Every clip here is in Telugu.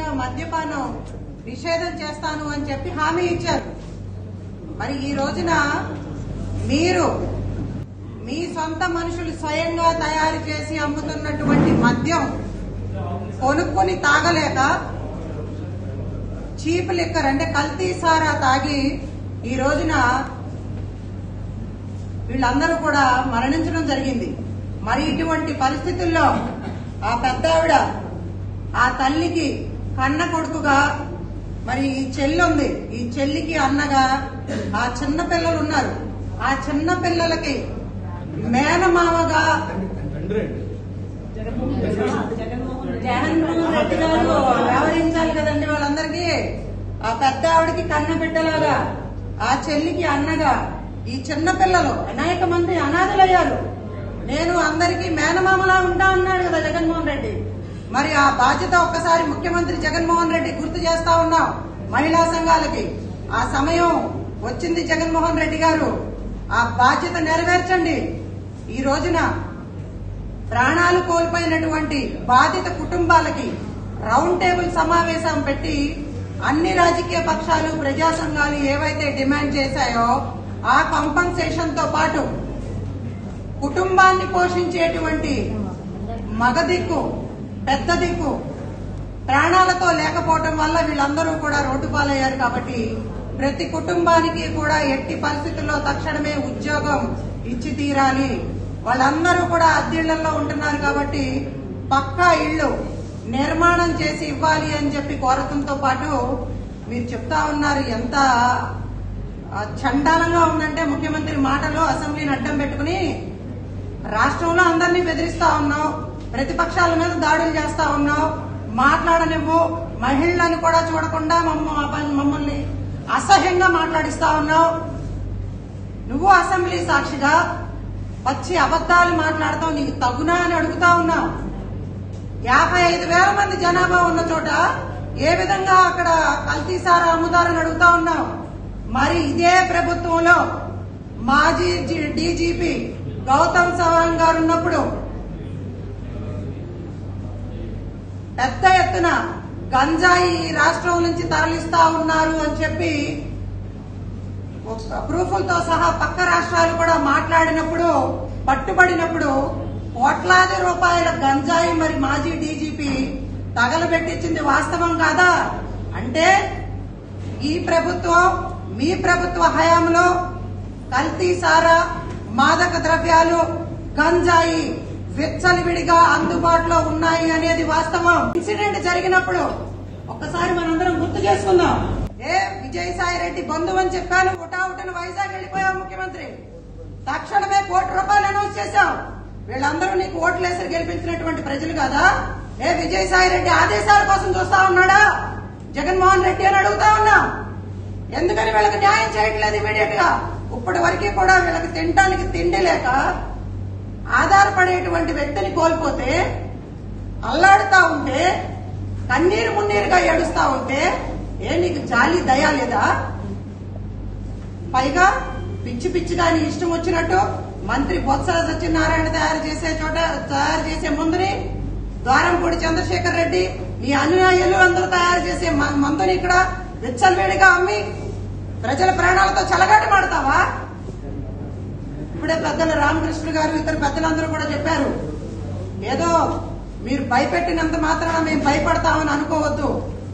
మద్యపానం నిషేధం చేస్తాను అని చెప్పి హామీ ఇచ్చారు మరి ఈ రోజున మీరు మీ సొంత మనుషులు స్వయంగా తయారు చేసి అమ్ముతున్నటువంటి మద్యం కొనుక్కొని తాగలేక చీప్ లిక్కర్ అంటే కల్తీ సారా తాగి ఈ రోజున వీళ్ళందరూ కూడా మరణించడం జరిగింది మరి ఇటువంటి పరిస్థితుల్లో ఆ పెద్ద ఆవిడ ఆ తల్లికి కన్న కొడుకుగా మరి ఈ చెల్లి ఉంది ఈ చెల్లికి అన్నగా ఆ చిన్న పిల్లలు ఉన్నారు ఆ చిన్న పిల్లలకి మేనమామగా జగన్మోహన్ రెడ్డి గారు వ్యవహరించాలి కదండి వాళ్ళందరికీ ఆ పెద్ద ఆవిడకి కన్న బిడ్డలాగా ఆ చెల్లికి అన్నగా ఈ చిన్న పిల్లలు అనేక మంది అనాథలయ్యారు నేను అందరికీ మేనమామలా ఉంటా అన్నాడు కదా జగన్మోహన్ రెడ్డి మరి ఆ బాధ్యత ఒక్కసారి ముఖ్యమంత్రి జగన్మోహన్ రెడ్డి గుర్తు చేస్తా ఉన్నాం మహిళా సంఘాలకి ఆ సమయం వచ్చింది జగన్మోహన్ రెడ్డి గారు ఆ బాధ్యత నెరవేర్చండి ఈ రోజున ప్రాణాలు కోల్పోయినటువంటి బాధిత కుటుంబాలకి రౌండ్ టేబుల్ సమావేశం పెట్టి అన్ని రాజకీయ పక్షాలు ప్రజా సంఘాలు ఏవైతే డిమాండ్ చేశాయో ఆ కంపన్సేషన్ తో పాటు కుటుంబాన్ని పోషించేటువంటి మగ దిక్కు పెద్ద దిక్కు ప్రాణాలతో లేకపోవటం వల్ల వీళ్ళందరూ కూడా రోడ్డు పాలయ్యారు కాబట్టి ప్రతి కుటుంబానికి కూడా ఎట్టి పరిస్థితుల్లో తక్షణమే ఉద్యోగం ఇచ్చి తీరాలి వాళ్ళందరూ కూడా అద్దెళ్లలో ఉంటున్నారు కాబట్టి పక్కా ఇళ్లు నిర్మాణం చేసి ఇవ్వాలి అని చెప్పి కోరటంతో పాటు మీరు చెప్తా ఉన్నారు ఎంత ఆ, చండాలంగా ఉందంటే ముఖ్యమంత్రి మాటలు అసెంబ్లీని అడ్డం పెట్టుకుని రాష్ట్రంలో అందరినీ బెదిరిస్తా ఉన్నావు ప్రతిపక్షాల మీద దాడులు చేస్తా ఉన్నావు మాట్లాడనివ్వు మహిళలను కూడా చూడకుండా మమ్మ మమ్మల్ని అసహ్యంగా మాట్లాడిస్తా ఉన్నావు నువ్వు అసెంబ్లీ సాక్షిగా వచ్చి అబద్దాలు మాట్లాడతావు నీకు తగునా అని అడుగుతా ఉన్నావు యాభై ఐదు వేల మంది జనాభా ఉన్న చోట ఏ విధంగా అక్కడ కల్తీ సారా అమ్ముతారని అడుగుతా ఉన్నావు మరి ఇదే ప్రభుత్వంలో మాజీ జి- డీజీపీ గౌతమ్ సవాంగ్ గారు ఉన్నప్పుడు పెద్ద ఎత్తున గంజాయి ఈ రాష్ట్రం నుంచి తరలిస్తా ఉన్నారు అని చెప్పి ప్రూఫ్లతో సహా పక్క రాష్ట్రాలు కూడా మాట్లాడినప్పుడు పట్టుబడినప్పుడు కోట్లాది రూపాయల గంజాయి మరి మాజీ డీజీపీ తగలబెట్టించింది వాస్తవం కాదా అంటే ఈ ప్రభుత్వం మీ ప్రభుత్వ హయాంలో కల్తీ సారా మాదక ద్రవ్యాలు గంజాయి విచ్చలవిడిగా అందుబాటులో ఉన్నాయి అనేది వాస్తవం ఇన్సిడెంట్ జరిగినప్పుడు ఒక్కసారి మనందరం గుర్తు చేసుకుందాం ఏ విజయసాయి రెడ్డి బంధువు అని చెప్పాను ఉటావుటను వైజాగ్ వెళ్ళిపోయావు ముఖ్యమంత్రి తక్షణమే కోటి రూపాయలు అనౌన్స్ చేశావు వీళ్ళందరూ నీకు ఓట్లేసి గెలిపించినటువంటి ప్రజలు కదా ఏ విజయసాయి రెడ్డి ఆదేశాల కోసం చూస్తా ఉన్నాడా జగన్మోహన్ రెడ్డి అని అడుగుతా ఉన్నా ఎందుకని వీళ్ళకి న్యాయం చేయట్లేదు ఇమీడియట్ గా ఇప్పటి వరకు కూడా వీళ్ళకి తినడానికి తిండి లేక ఆధారపడేటువంటి వ్యక్తిని కోల్పోతే అల్లాడుతా ఉంటే కన్నీరు మున్నీరుగా ఏడుస్తా ఉంటే ఏ నీకు జాలి దయ లేదా పైగా పిచ్చి పిచ్చిగా నీ ఇష్టం వచ్చినట్టు మంత్రి బొత్స సత్యనారాయణ తయారు చేసే చోట తయారు చేసే ముందుని ద్వారంపూడి చంద్రశేఖర్ రెడ్డి నీ అనుయాయులు అందరూ తయారు చేసే మ- మందుని ఇక్కడ విచ్చలవేడిగా అమ్మి ప్రజల ప్రాణాలతో చెలగాట మాడతావా ఇప్పుడే పెద్దలు రామకృష్ణ గారు ఇతర పెద్దలందరూ కూడా చెప్పారు ఏదో మీరు భయపెట్టినంత మాత్రాన మేము భయపడతామని అనుకోవద్దు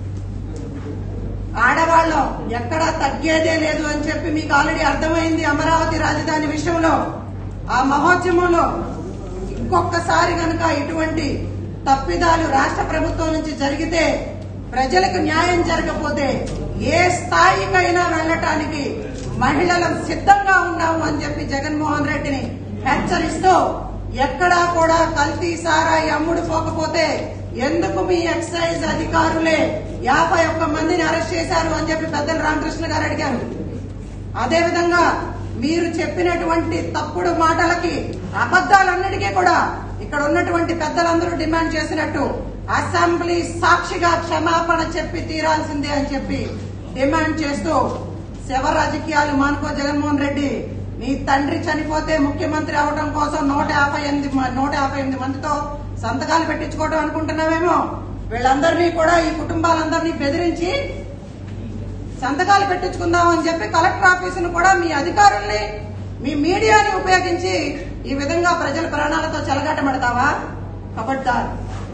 ఆడవాళ్ళం ఎక్కడా తగ్గేదే లేదు అని చెప్పి మీకు ఆల్రెడీ అర్థమైంది అమరావతి రాజధాని విషయంలో ఆ మహోద్యమంలో ఇంకొకసారి గనక ఇటువంటి తప్పిదాలు రాష్ట్ర ప్రభుత్వం నుంచి జరిగితే ప్రజలకు న్యాయం జరగకపోతే ఏ స్థాయికైనా వెళ్ళటానికి మహిళలు సిద్ధంగా ఉన్నాము అని చెప్పి జగన్మోహన్ రెడ్డిని హెచ్చరిస్తూ ఎక్కడా కూడా కల్తీ సారాయి అమ్ముడు పోకపోతే ఎందుకు మీ ఎక్సైజ్ అధికారులే యాభై ఒక్క మందిని అరెస్ట్ చేశారు అని చెప్పి పెద్దలు రామకృష్ణ గారు అడిగారు అదేవిధంగా మీరు చెప్పినటువంటి తప్పుడు మాటలకి అబద్దాలన్నిటికీ కూడా ఇక్కడ ఉన్నటువంటి పెద్దలందరూ డిమాండ్ చేసినట్టు అసెంబ్లీ సాక్షిగా క్షమాపణ చెప్పి తీరాల్సిందే అని చెప్పి డిమాండ్ చేస్తూ శవ రాజకీయాలు మానుకో జగన్మోహన్ రెడ్డి నీ తండ్రి చనిపోతే ముఖ్యమంత్రి అవడం కోసం నూట యాభై ఎనిమిది మ- నూట యాభై ఎనిమిది మందితో సంతకాలు పెట్టించుకోవడం అనుకుంటున్నావేమో వీళ్ళందరినీ కూడా ఈ కుటుంబాలందరినీ బెదిరించి సంతకాలు పెట్టించుకుందాం అని చెప్పి కలెక్టర్ ఆఫీసును కూడా మీ అధికారుల్ని మీ మీడియాని ఉపయోగించి ఈ విధంగా ప్రజల ప్రాణాలతో చెలగాటమడతావా కబడ్దార్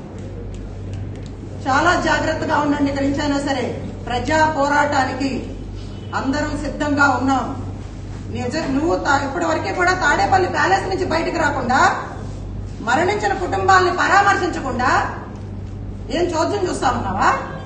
చాలా జాగ్రత్తగా ఉండండి ఇక్కడి నుంచైనా సరే ప్రజా పోరాటానికి అందరం సిద్ధంగా ఉన్నాం నిజ నువ్వు తా- ఇప్పటి వరకే కూడా తాడేపల్లి ప్యాలెస్ నుంచి బయటకు రాకుండా మరణించిన కుటుంబాలని పరామర్శించకుండా ఏం చోద్యం చూస్తా ఉన్నావా